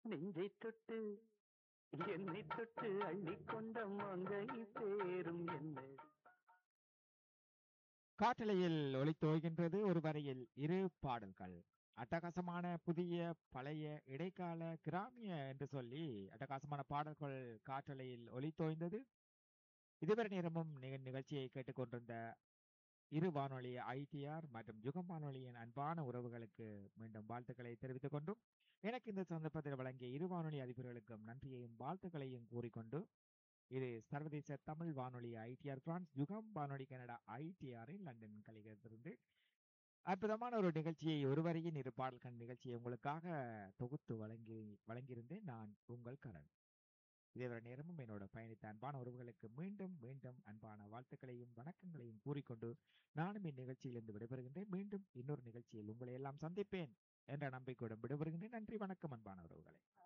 நெஞ்சை தொட்டு என்னை தொட்டு அள்ளிக்கொண்ட மங்கை பேரும் என்னடி காற்றலையில் ஒளித்தோய்கின்றது ஒரு வரையில் இரு பாடல்கள் அட்டகாசமான புதிய பழைய இடைக்கால கிராமிய என்று சொல்லி அட்டகாசமான பாடல்கள் காற்றலையில் ஒளித்தோய்ந்தது இதுவரை நேரமும் நிக- நிகழ்ச்சியை கேட்டுக்கொண்டிருந்த இரு வானொலி ஐடிஆர் மற்றும் யுகம் வானொலியின் அன்பான உறவுகளுக்கு மீண்டும் வாழ்த்துக்களை தெரிவித்துக் கொண்டும் எனக்கு இந்த சந்தர்ப்பத்தில் வழங்கிய இரு வானொலி அதிபர்களுக்கும் நன்றியையும் வாழ்த்துக்களையும் கூறிக்கொண்டு இது சர்வதேச தமிழ் வானொலி ஐடிஆர் பிரான்ஸ் யுகம் வானொலி கனடா ஐடிஆரின் லண்டன் கலைஞரிலிருந்து அற்புதமான ஒரு நிகழ்ச்சியை ஒருவரையின் இரு பாடல்கள் நிகழ்ச்சியை உங்களுக்காக தொகுத்து வழங்கி வழங்கியிருந்தேன் நான் உங்கள் கரண் இதேவரை நேரமும் என்னோட பயணித்த அன்பான உறவுகளுக்கு மீண்டும் மீண்டும் அன்பான வாழ்த்துக்களையும் வணக்கங்களையும் கூறிக்கொண்டு நானும் இந்நிகழ்ச்சியிலிருந்து விடைபெறுகின்றேன் மீண்டும் இன்னொரு நிகழ்ச்சியில் உங்களை எல்லாம் சந்திப்பேன் என்ற நம்பிக்கையுடன் விடைபெறுகின்றேன் நன்றி வணக்கம் அன்பான உறவுகளே